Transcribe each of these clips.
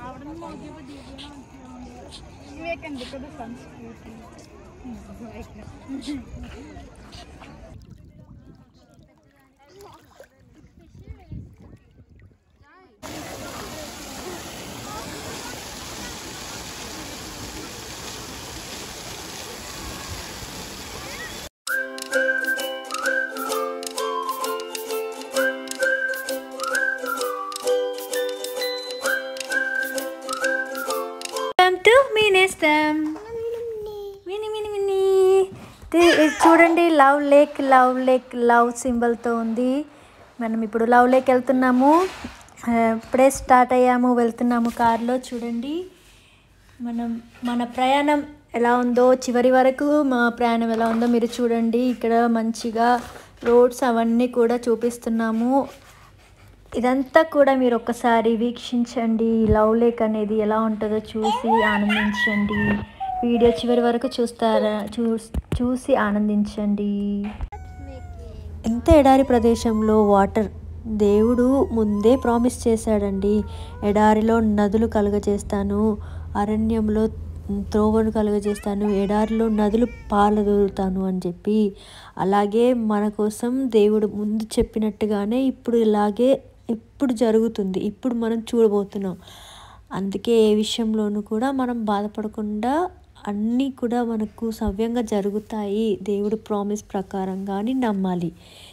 Weekend ko the sunscreen. Welcome to మీ నేస్తం mini mini mini ఇది చూడండి love lake love lake love సింబల్తో ఉంది మనం ఇప్పుడు లవ్ లేక్ వెళ్తున్నాము ఆ, ఇప్పుడే స్టార్ట్ అయ్యాము వెళ్తున్నాము కార్లో చూడండి మనం మన ప్రయాణం ఎలా ఉందో చివరి వరకు మా ప్రయాణం ఎలా ఉందో మీరు చూడండి ఇక్కడ మంచిగా రోడ్స్ అవన్నీ కూడా చూపిస్తున్నాము ఇదంతా కూడా మీరు ఒక్కసారి వీక్షించండి లవ్ లేక్ అనేది ఎలా ఉంటుందో చూసి ఆనందించండి వీడియో చివరి వరకు చూస్తారా చూ చూసి ఆనందించండి ఎంత ఎడారి ప్రదేశంలో వాటర్ దేవుడు ముందే ప్రామిస్ చేశాడండి ఎడారిలో నదులు కలుగజేస్తాను అరణ్యంలో త్రోవను కలుగజేస్తాను ఎడారిలో నదులు పాలదొరుతాను అని చెప్పి అలాగే మన కోసం దేవుడు ముందు చెప్పినట్టుగానే ఇప్పుడు ఇలాగే ఇప్పుడు జరుగుతుంది ఇప్పుడు మనం చూడబోతున్నాం అందుకే ఏ విషయంలోనూ కూడా మనం బాధపడకుండా అన్నీ కూడా మనకు సవ్యంగా జరుగుతాయి దేవుడు ప్రామిస్ ప్రకారంగాని నమ్మాలి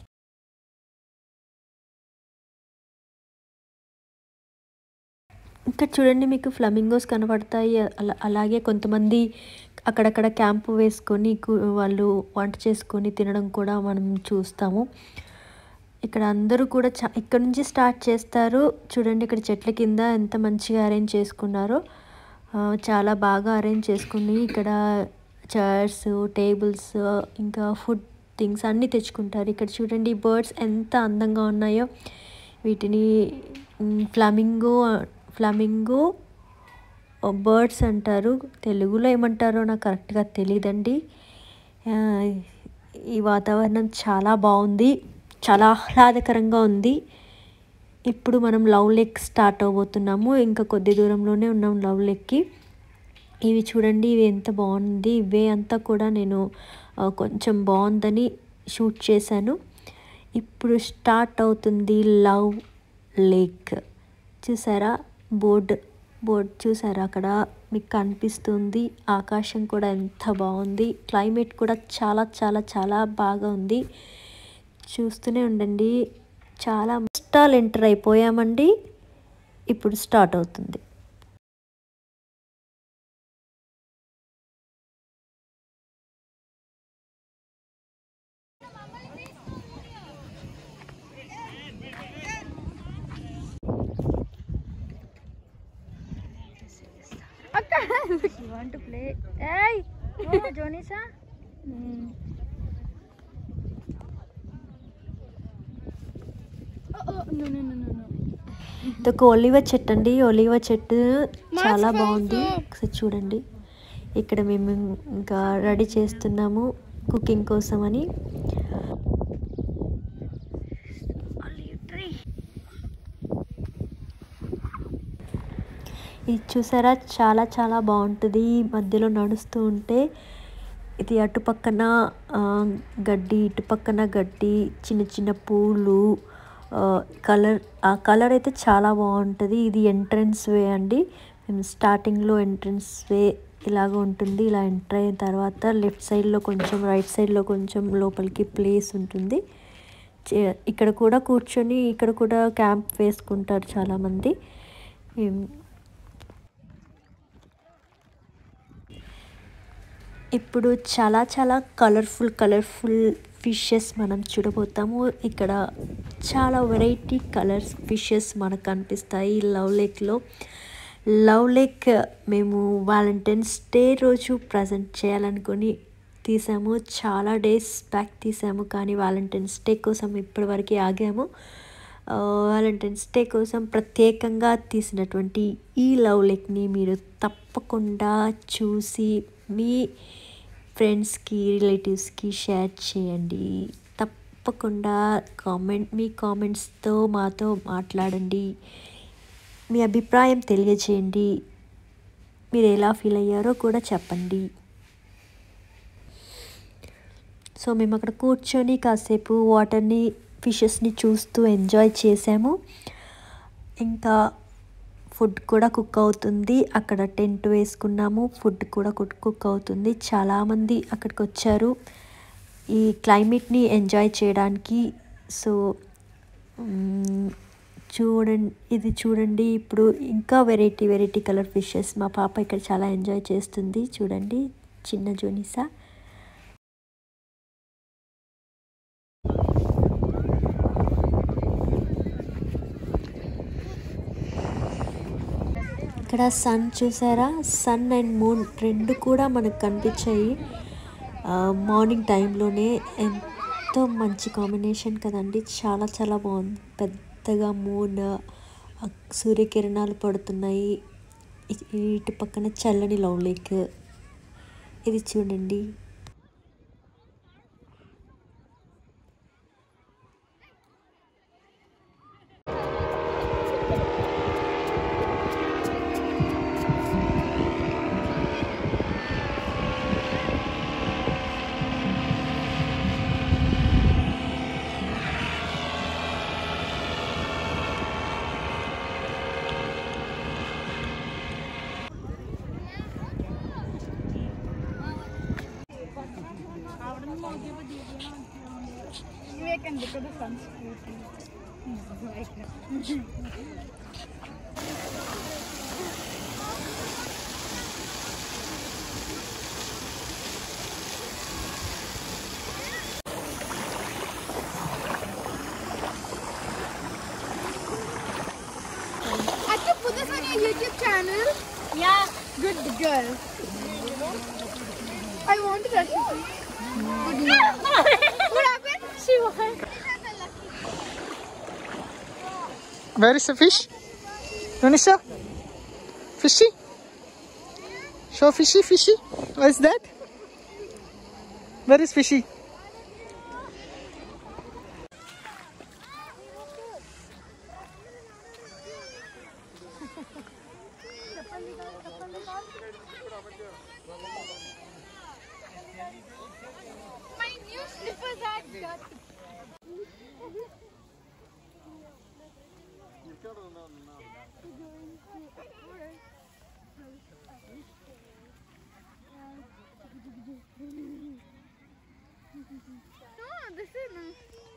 ఇంకా చూడండి మీకు ఫ్లమింగోస్ కనబడతాయి అలా అలాగే కొంతమంది అక్కడక్కడ క్యాంపు వేసుకొని కు- వాళ్ళు వంట చేసుకొని తినడం కూడా మనం చూస్తాము ఇక్కడ అందరూ కూడా చా ఇక్కడ నుంచి స్టార్ట్ చేస్తారు చూడండి ఇక్కడ చెట్ల కింద ఎంత మంచిగా అరేంజ్ చేసుకున్నారో ఆ, చాలా బాగా అరేంజ్ చేసుకుని ఇక్కడ చైర్స్ టేబుల్స్ ఇంకా ఫుడ్ థింగ్స్ అన్నీ తెచ్చుకుంటారు ఇక్కడ చూడండి బర్డ్స్ ఎంత అందంగా ఉన్నాయో వీటిని ఫ్లమింగో ఫ్లమింగో బర్డ్స్ అంటారు తెలుగులో ఏమంటారో నాకు కరెక్ట్గా తెలియదండి ఆ, ఈ వాతావరణం చాలా బాగుంది చాలా ఆహ్లాదకరంగా ఉంది ఇప్పుడు మనం లవ్ లేక్ స్టార్ట్ అవబోతున్నాము ఇంకా కొద్ది దూరంలోనే ఉన్నాం లవ్ లేక్కి ఇవి చూడండి ఇవి ఎంత బాగుంది ఇవే అంతా కూడా నేను ఆ, కొంచెం బాగుందని షూట్ చేశాను ఇప్పుడు స్టార్ట్ అవుతుంది లవ్ లేక్ చూసారా బోర్డ్ బోర్డ్ చూసారా అక్కడ మీకు కనిపిస్తుంది ఆకాశం కూడా ఎంత బాగుంది క్లైమేట్ కూడా చాలా చాలా చాలా బాగా ఉంది చూస్తూనే ఉండండి చాలా స్టాల్ ఎంటర్ అయిపోయామండి ఇప్పుడు స్టార్ట్ అవుతుంది You want to play? Hey! No, Jonisa? Oh, oh, no, no, no, no, no. ఇది ఒక ఒలివ చెట్టు అండి ఒలివ చెట్టు చాలా బాగుంది ఒకసారి చూడండి ఇక్కడ మేము ఇంకా రెడీ చేస్తున్నాము కుకింగ్ కోసం అని ఇది చూసారా చాలా చాలా బాగుంటుంది ఈ మధ్యలో నడుస్తూ ఉంటే ఇది అటు పక్కన ఆ, గడ్డి ఇటు పక్కన గడ్డి చిన్న చిన్న పూలు కలర్ ఆ కలర్ అయితే చాలా బాగుంటుంది ఇది ఎంట్రన్స్ వే అండి మేము స్టార్టింగ్లో ఎంట్రన్స్ వే ఇలాగ ఉంటుంది ఇలా ఎంటర్ అయిన తర్వాత లెఫ్ట్ సైడ్లో కొంచెం రైట్ సైడ్లో కొంచెం లోపలికి ప్లేస్ ఉంటుంది చే- ఇక్కడ కూడా కూర్చొని ఇక్కడ కూడా క్యాంప్ వేసుకుంటారు చాలామంది ఏం- ఇప్పుడు చాలా చాలా కలర్ఫుల్ కలర్ఫుల్ ఫిషెస్ మనం చూడబోతాము ఇక్కడ చాలా వెరైటీ కలర్స్ ఫిషెస్ మనకు కనిపిస్తాయి లవ్ లేక్లో లవ్ లేక్ మేము వాలంటైన్స్ డే రోజు ప్రజెంట్ చేయాలనుకొని తీసాము చాలా డేస్ బ్యాక్ తీసాము కానీ వాలంటైన్స్ డే కోసం ఇప్పటివరకు ఆగాము వాలంటైన్స్ డే కోసం ప్రత్యేకంగా తీసినటువంటి ఈ లవ్ లేక్ని మీరు తప్పకుండా చూసి మీ ఫ్రెండ్స్కి రిలేటివ్స్కి షేర్ చేయండి తప్పకుండా కామెంట్ మీ కామెంట్స్తో మాతో మాట్లాడండి మీ అభిప్రాయం తెలియజేయండి మీరు ఎలా ఫీల్ అయ్యారో కూడా చెప్పండి సో మేము అక్కడ కూర్చొని కాసేపు వాటర్ని ఫిషెస్ని చూస్తూ ఎంజాయ్ చేసాము ఇంకా ఫుడ్ కూడా కుక్ అవుతుంది అక్కడ టెంట్ వేసుకున్నాము ఫుడ్ కూడా కుక్ కుక్ అవుతుంది చాలామంది అక్కడికి వచ్చారు ఈ క్లైమేట్ని ఎంజాయ్ చేయడానికి సో మ్, చూడండి ఇది చూడండి ఇప్పుడు ఇంకా వెరైటీ వెరైటీ కలర్ ఫిషెస్ మా పాప ఇక్కడ చాలా ఎంజాయ్ చేస్తుంది చూడండి చిన్న జోనిసా ఇక్కడ సన్ చూసారా సన్ అండ్ మూన్ రెండు కూడా మనకు కనిపించాయి ఆ, మార్నింగ్ టైంలోనే ఎంతో మంచి కాంబినేషన్ కదండి చాలా చాలా బాగుంది పెద్దగా మూన్ ఆ సూర్యకిరణాలు పడుతున్నాయి ఇ- ఇటు పక్కన చల్లని లవ్ లేక్ ఇది చూడండి You can look at the sun's Have you put this on your YouTube channel? Yeah. Good girl. I wanted that. what happened? She won. Where is the fish? Yonisha? Fishy? Show fishy, fishy. What is that? Where is fishy? My new slippers are dirty. No, this is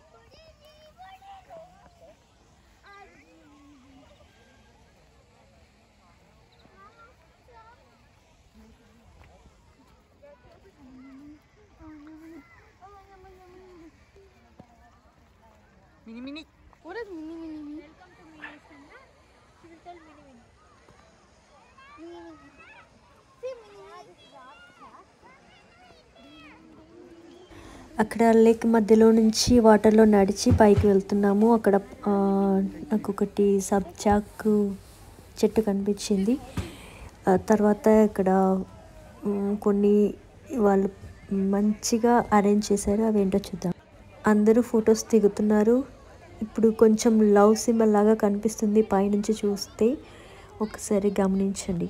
Mini mini. What is mini mini mini? Welcome to mini Sanda. She will tell mini mini. Mini mini. See mini అక్కడ lake మధ్యలో నుంచి వాటర్లో నడిచి పైకి వెళ్తున్నాము అక్కడ ఆ, నాకు ఒకటి సబ్జాకు చెట్టు కనిపించింది ఆ తర్వాత ఇక్కడ మ్, కొన్ని వాళ్ళు మంచిగా అరేంజ్ చేశారు అవి ఏంటో చూద్దాం అందరూ ఫొటోస్ దిగుతున్నారు ఇప్పుడు కొంచెం లవ్ సింబల్ లాగా కనిపిస్తుంది పైనుంచి చూస్తే ఒకసారి గమనించండి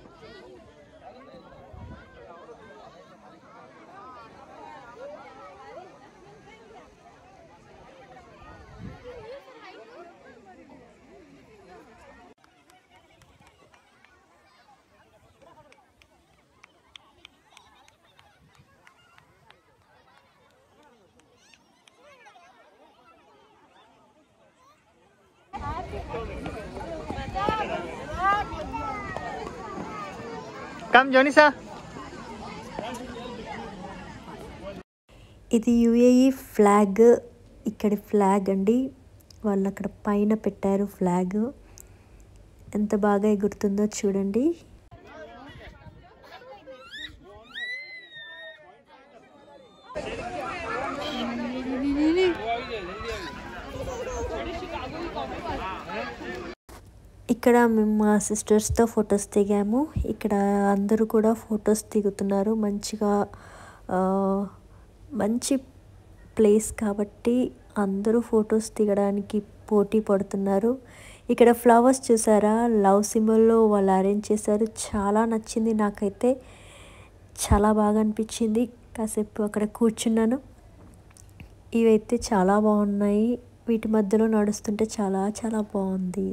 Come, Yonisha. ఇది యుఏఈ ఫ్లాగ్ ఇక్కడి ఫ్లాగ్ అండి వాళ్ళు అక్కడ పైన పెట్టారు ఫ్లాగ్ ఎంత బాగా ఎగురుతుందో చూడండి ఇక్కడ మేము మా సిస్టర్స్తో ఫొటోస్ దిగాము ఇక్కడ అందరూ కూడా ఫొటోస్ దిగుతున్నారు మంచిగా ఆ, మంచి ప్లేస్ కాబట్టి అందరూ ఫొటోస్ దిగడానికి పోటీ పడుతున్నారు ఇక్కడ ఫ్లవర్స్ చూసారా లవ్ సింబల్లో వాళ్ళు అరేంజ్ చేశారు చాలా నచ్చింది నాకైతే చాలా బాగా అనిపించింది కాసేపు అక్కడ కూర్చున్నాను ఇవైతే చాలా బాగున్నాయి వీటి మధ్యలో నడుస్తుంటే చాలా చాలా బాగుంది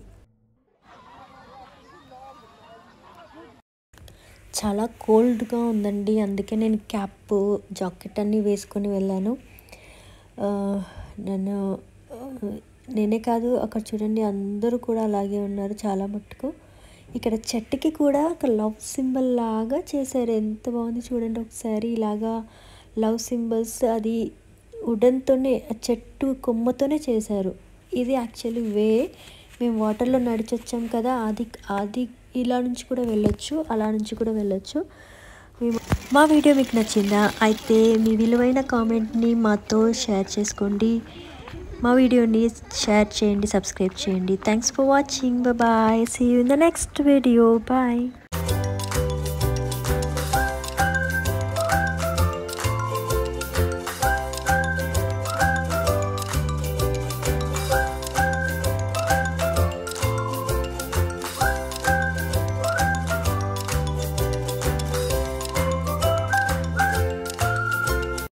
చాలా కోల్డ్గా ఉందండి అందుకే నేను క్యాప్ జాకెట్ అన్నీ వేసుకొని వెళ్ళాను ఆ, నన్ను ఆ, నేనే కాదు అక్కడ చూడండి అందరూ కూడా అలాగే ఉన్నారు చాలా మట్టుకు ఇక్కడ చెట్టుకి కూడా ఒక లవ్ సింబల్ లాగా చేశారు ఎంత బాగుంది చూడండి ఒకసారి ఇలాగా లవ్ సింబల్స్ అది వుడన్తోనే ఆ చెట్టు కొమ్మతోనే చేశారు ఇది యాక్చువల్లీ వే మేము వాటర్లో నడిచి వచ్చాం కదా అది అది ఇలా నుంచి కూడా వెళ్ళొచ్చు అలా నుంచి కూడా వెళ్ళొచ్చు మేము మా వీడియో మీకు నచ్చిందా అయితే మీ విలువైన కామెంట్ని మాతో షేర్ చేసుకోండి మా వీడియోని షేర్ చేయండి సబ్స్క్రైబ్ చేయండి thanks for watching bye see you in the next video bye